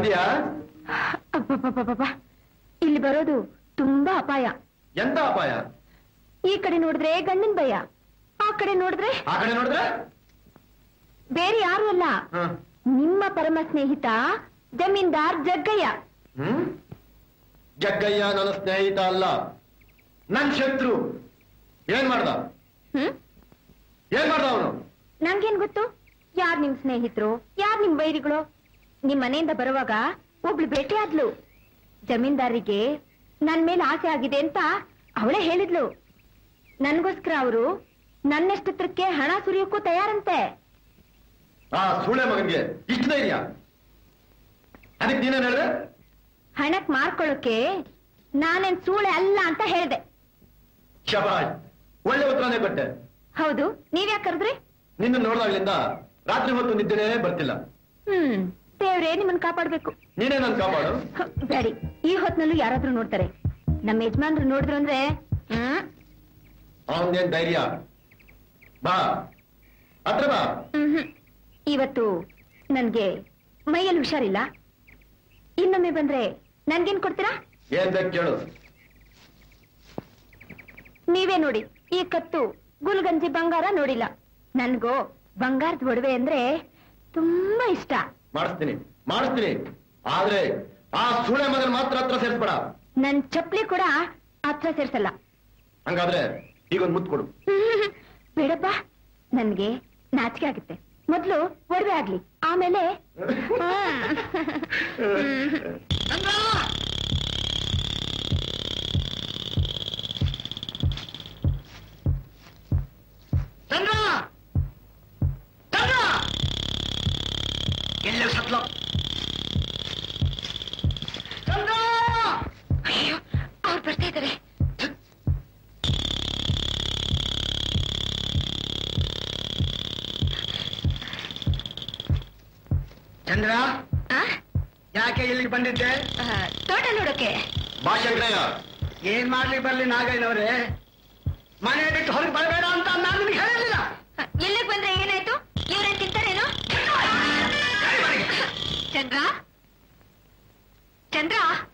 ಬಂದಿಯಾ ಅಬ್ಬಬ್ಬಬ್ಬಬ್ಬ. ಇಲ್ಲಿ ಬರೋದು ತುಂಬಾ ಅಪಾಯ ಎಂತ ಅಪಾಯ ಈ ಕಡೆ ನೋಡಿದ್ರೆ ಗಂಡಿನ ಭಯ ಆ ಕಡೆ ನೋಡಿದ್ರೆ ಆ ಕಡೆ ನೋಡಿದ್ರೆ ಬೇರೆ ಯಾರು ಅಲ್ಲ ಹ್ಮ್. ನಿಮ್ಮ ಪರಮ ಸ್ನೇಹಿತ ಜಮೀನ್ದಾರ್ ಜಗ್ಗಯ್ಯ ಹ್ಮ್ ಜಗ್ಗಯ್ಯ ನನ್ನ ಸ್ನೇಹಿತ ಅಲ್ಲ ನನ್ ಶತ್ರು ಏನ್ ಮಾಡ್ದ ಹ್ಮ್ ಏನ್ ಮಾಡ್ದ ಅವನು ನಂಗೇನ್ ಗೊತ್ತು ಯಾರ್ ನಿಮ್ ಸ್ನೇಹಿತರು ಯಾರ್ ನಿಮ್ ಬೈರಿಗಳು ನಿಮ್ ಮನೆಯಿಂದ ಬರುವಾಗ ಒಬ್ಳು ಭೇಟಿ ಆದ್ಲು ಜಮೀನ್ದಾರಿಗೆ ನನ್ ಮೇಲೆ ಆಸೆ ಆಗಿದೆ ಅಂತ ಅವಳೇ ಹೇಳಿದ್ಲು ನನ್ಗೋಸ್ಕರ ಅವರು ನನ್ನೆಷ್ಟತ್ರಕ್ಕೆ ಹಣ ಸುರಿಯೋಕ್ಕೂ ತಯಾರಂತೆ ಆ ಸೂಳೆ ಮಗನ್ಗೆ ಇಷ್ಟ ಧೈರ್ಯ ಅದಕ್ಕೆ ನೀನೇನ್ ಹೇಳಿದೆ ಹಣಕ್ ಮಾರ್ಕೊಳ್ಳೋಕೆ ನಾನೇನ್ ಸೂಳೆ ಅಲ್ಲ ಅಂತ ಹೇಳ್ದೆ ಶಬಾಷ್ ಒಳ್ಳೆ ಉತ್ತರನೇ ಕೊಟ್ಟೆ ಹೌದು ನೀವ್ಯಾಕ್ ಕರೆದ್ರಿ ನಿನ್ನ ನೋಡ್ದಾಗ್ಲಿಂದ ರಾತ್ರಿ ಹೊತ್ತು ನಿದ್ದೆನೇ ಬರ್ತಿಲ್ಲ ಹ್ಮ್ ದೇವ್ರೇ ನಿಮ್ಮನ್ ಕಾಪಾಡ್ಬೇಕು ನೀನೇ ನನ್ ಕಾಪಾಡು ಹ, ಬ್ಯಾಡಿ ಈ ಹೊತ್ನಲ್ಲೂ ಯಾರಾದ್ರೂ ನೋಡ್ತಾರೆ ನಮ್ಮ ಯಜಮಾನ್ರು ನೋಡಿದ್ರು ಅಂದ್ರೆ ಹ್ಮ್ ಅವನ್ದೇನ್ ಧೈರ್ಯ ಬಾ ಹತ್ರ ಬಾ ಮ್ಹ್ಮ್. ಇವತ್ತು ನನ್ಗೆ ಮೈಯಲ್ಲಿ ಹುಷಾರಿಲ್ಲ ಇನ್ನೊಮ್ಮೆ ಬಂದ್ರೆ ನನ್ಗೇನ್ ಕೊಡ್ತೀರಾ ಏನ್ ಬೇಕು ಕೇಳು ನೀವೇ ನೋಡಿ ಈ ಕತ್ತು ಗುಲ್ಗಂಜಿ ಬಂಗಾರ ನೋಡಿಲ್ಲ ನನ್ಗೋ ಬಂಗಾರದ ಒಡವೆ ಅಂದ್ರೆ ತುಂಬಾ ಇಷ್ಟ ಮಾಡಿಸ್ತೀನಿ ಮಾಡಿಸ್ತೀನಿ ಆದ್ರೆ ಆ ಸೂಳೆ ಮಗನ್ ಮಾತ್ರ ಹತ್ರ ಸೇರ್ಸ್ಬೇಡ ನನ್ ಚಪ್ಲಿ ಕೂಡ ಹತ್ರ ಸೇರ್ಸಲ್ಲ ಹಂಗಾದ್ರೆ ಈಗೊಂದು ಮುತ್ತು ಕೊಡು ಹ್ಮ್. ಬೇಡಪ್ಪ ನನ್ಗೆ ನಾಚಿಕೆ ಆಗುತ್ತೆ ಮೊದ್ಲು ಒಡವೆ ಆಗ್ಲಿ ಆಮೇಲೆ ಚಂದ್ರ ಚಂದ್ರ ಎಲ್ಲ ಸತ್ಲ ಚಂದ್ರ ಅಯ್ಯೋ ಅವ್ರು ಬರ್ತಾ ಇದಾರೆ ಚಂದ್ರ ಆ? ಯಾಕೆ ಇಲ್ಲಿಗೆ ಬಂದಿದ್ದೆ ಆ, ತೋಟ ನೋಡೋಕೆ ಬಾ ಶಂಕರಯ್ಯ ಏನ್ ಮಾಡ್ಲಿಕ್ಕೆ ಬರ್ಲಿ ನಾಗಯ್ಯನವ್ರೆ ಮನೆ ಬಿಟ್ಟು ಹೊರಗೆ ಬರಬೇಡ ಅಂತ ನಾನು ನಿಮ್ಗೆ ಹೇಳಿಲ್ಲ ಇಲ್ಲಿಗೆ ಬಂದ್ರೆ ಏನಾಯ್ತು ಇವ್ರೇ ತಿಂತಾರೇನು ಚಂದ್ರ ಚಂದ್ರ